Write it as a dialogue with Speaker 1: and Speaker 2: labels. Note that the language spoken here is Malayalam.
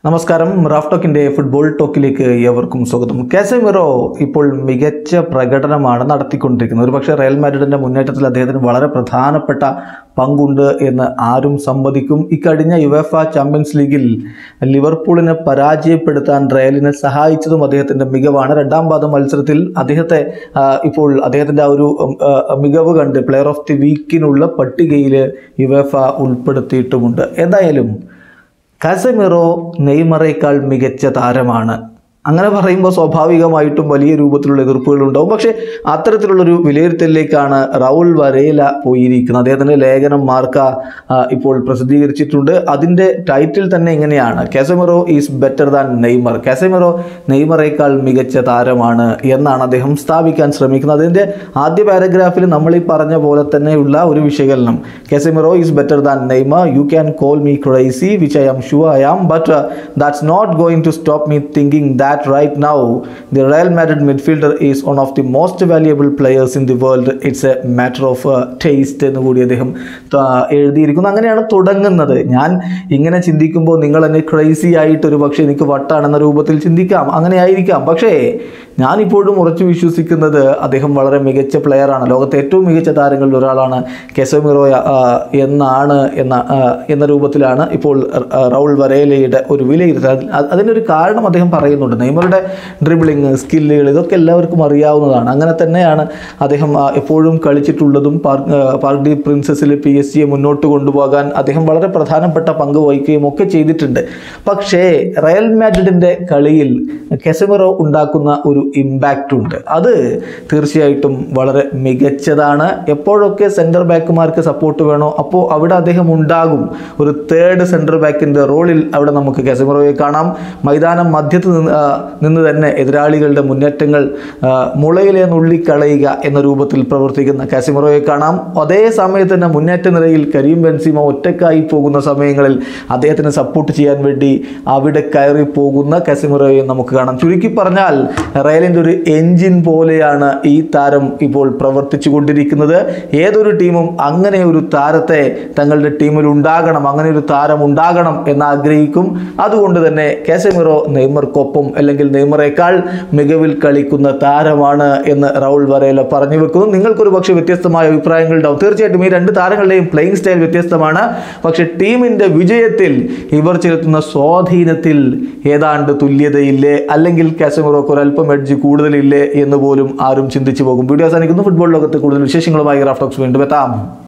Speaker 1: നമസ്കാരം റാഫ് ടോക്കിന്റെ ഫുട്ബോൾ ടോക്കിലേക്ക് ഏവർക്കും സ്വാഗതം കാസമിറോ ഇപ്പോൾ മികച്ച പ്രകടനമാണ് നടത്തിക്കൊണ്ടിരിക്കുന്നത് ഒരുപക്ഷെ റയൽ മാഡ്രിഡിന്റെ മുന്നേറ്റത്തിൽ അദ്ദേഹത്തിന് വളരെ പ്രധാനപ്പെട്ട പങ്കുണ്ട് എന്ന് ആരും സമ്മതിക്കും ഇക്കഴിഞ്ഞ യുവേഫ ചാമ്പ്യൻസ് ലീഗിൽ ലിവർപൂളിനെ പരാജയപ്പെടുത്താൻ റയലിനെ സഹായിച്ചതും അദ്ദേഹത്തിന്റെ മികവാണ് രണ്ടാം പാദ മത്സരത്തിൽ അദ്ദേഹത്തെ ആ, ഇപ്പോൾ അദ്ദേഹത്തിന്റെ ആ ഒരു ഉം, ആ, മികവ് കണ്ട് പ്ലെയർ ഓഫ് ദി വീക്കിനുള്ള പട്ടികയിൽ യുവേഫ ഉൾപ്പെടുത്തിയിട്ടുമുണ്ട് എന്തായാലും കാസമിറോ നെയ്മറേക്കാൾ മികച്ച താരമാണ് അങ്ങനെ പറയുമ്പോൾ സ്വാഭാവികമായിട്ടും വലിയ രൂപത്തിലുള്ള എതിർപ്പുകൾ ഉണ്ടാവും പക്ഷേ അത്തരത്തിലുള്ളൊരു വിലയിരുത്തലിലേക്കാണ് റൗൾ വരേല പോയിരിക്കുന്നത് അദ്ദേഹത്തിൻ്റെ ലേഖനം മാർക്ക ആ, ഇപ്പോൾ പ്രസിദ്ധീകരിച്ചിട്ടുണ്ട് അതിൻ്റെ ടൈറ്റിൽ തന്നെ ഇങ്ങനെയാണ് Casemiro is better than Neymar Casemiro നെയ്മറേക്കാൾ മികച്ച താരമാണ് എന്നാണ് അദ്ദേഹം സ്ഥാപിക്കാൻ ശ്രമിക്കുന്നത് അതിൻ്റെ ആദ്യ പാരഗ്രാഫിൽ നമ്മൾ ഈ പറഞ്ഞ പോലെ തന്നെയുള്ള ഒരു വിശകലനം Casemiro is better than Neymar you can call me crazy which I am sure I am but that's not going to stop me thinking that right now the Real Madrid midfielder is one of the most valuable players in the world it's a matter of taste എന്ന് കൂടി അദ്ദേഹം ത- എഴുതിയിരിക്കുന്നു അങ്ങനെയാണ് തുടങ്ങുന്നത് ഞാൻ ഇങ്ങനെ ചിന്തിക്കുമ്പോൾ നിങ്ങൾ എന്നെ ക്രൈസി ആയിട്ട് ഒരു പക്ഷേ എനിക്ക് വട്ടാണെന്ന രൂപത്തിൽ ചിന്തിക്കാം അങ്ങനെ ആയിരിക്കാം പക്ഷേ ഞാനിപ്പോഴും ഉറച്ചു വിശ്വസിക്കുന്നത് അദ്ദേഹം വളരെ മികച്ച പ്ലെയറാണ് ലോകത്തെ ഏറ്റവും മികച്ച താരങ്ങളിൽ ഒരാളാണ് കെസമിറോ എന്നാണ് എന്ന ആ, എന്ന രൂപത്തിലാണ് ഇപ്പോൾ ആ, റൗൾ വരേലയുടെ ഒരു വിലയിരുത്തൽ അത് അത് അതിനൊരു കാരണം അദ്ദേഹം പറയുന്നുണ്ട് നെയ്മറുടെ ഡ്രിബിളിങ് സ്കില്ലുകൾ ഇതൊക്കെ എല്ലാവർക്കും അറിയാവുന്നതാണ് അങ്ങനെ തന്നെയാണ് അദ്ദേഹം ആ, എപ്പോഴും കളിച്ചിട്ടുള്ളതും പാർക്ക് ആ, പാർക്ക് ഡി പ്രിൻസസിൽ പി എസ് ജിയെ മുന്നോട്ട് കൊണ്ടുപോകാൻ അദ്ദേഹം വളരെ പ്രധാനപ്പെട്ട പങ്ക് വഹിക്കുകയും ഒക്കെ ചെയ്തിട്ടുണ്ട് പക്ഷേ റയൽ മാഡ്രിഡിൻ്റെ കളിയിൽ കെസമിറോ ഉണ്ടാക്കുന്ന ഒരു ഇമ്പാക്റ്റ് ഉണ്ട് അത് തീർച്ചയായിട്ടും വളരെ മികച്ചതാണ് എപ്പോഴൊക്കെ സെൻറ്റർ ബാക്കുമാർക്ക് സപ്പോർട്ട് വേണോ അപ്പോൾ അവിടെ അദ്ദേഹം ഉണ്ടാകും ഒരു തേർഡ് സെൻറ്റർ ബാക്കിൻ്റെ റോളിൽ അവിടെ നമുക്ക് കെസമിറോയെ കാണാം മൈതാനം മധ്യത്ത് നിന്ന് ആ, നിന്ന് തന്നെ എതിരാളികളുടെ മുന്നേറ്റങ്ങൾ ആ, മുളയിലെ നുള്ളിക്കളയുക എന്ന രൂപത്തിൽ പ്രവർത്തിക്കുന്ന കാസിമറോയെ കാണാം അതേ സമയത്ത് തന്നെ മുന്നേറ്റ നിരയിൽ കരീം ബെൻസിമ ഒറ്റക്കായി പോകുന്ന സമയങ്ങളിൽ അദ്ദേഹത്തിന് സപ്പോർട്ട് ചെയ്യാൻ വേണ്ടി അവിടെ കയറി പോകുന്ന കാസിമറോയെ നമുക്ക് കാണാം ചുരുക്കി പറഞ്ഞാൽ റയലിൻ്റെ ഒരു എൻജിൻ പോലെയാണ് ഈ താരം ഇപ്പോൾ പ്രവർത്തിച്ചു കൊണ്ടിരിക്കുന്നത് ഏതൊരു ടീമും അങ്ങനെ ഒരു താരത്തെ തങ്ങളുടെ ടീമിൽ ഉണ്ടാകണം അങ്ങനെ ഒരു താരം ഉണ്ടാകണം എന്ന് ആഗ്രഹിക്കും അതുകൊണ്ട് തന്നെ കാസമിറോ നെയ്മർക്കൊപ്പം അല്ലെങ്കിൽ നെയ്മറേക്കാൾ മികവിൽ കളിക്കുന്ന താരമാണ് എന്ന് റൗൾ വരേല പറഞ്ഞു വെക്കുന്നു നിങ്ങൾക്കൊരു പക്ഷേ വ്യത്യസ്തമായ അഭിപ്രായങ്ങൾ ഉണ്ടാവും തീർച്ചയായിട്ടും ഈ രണ്ട് താരങ്ങളുടെയും പ്ലേയിങ് സ്റ്റൈൽ വ്യത്യസ്തമാണ് പക്ഷേ ടീമിൻ്റെ വിജയത്തിൽ ഇവർ ചെലുത്തുന്ന സ്വാധീനത്തിൽ ഏതാണ്ട് തുല്യതയില്ലേ അല്ലെങ്കിൽ കാസമിറോക്ക് ഒരല്പം എഡ്ജ് കൂടുതലില്ലേ എന്ന് പോലും ആരും ചിന്തിച്ചു പോകും വീഡിയോ അവസാനിക്കുന്നു ഫുട്ബോൾ ലോകത്ത് കൂടുതൽ വിശേഷങ്ങളുമായി റാഫ്റ്റോക്സ് വീണ്ടും എത്താം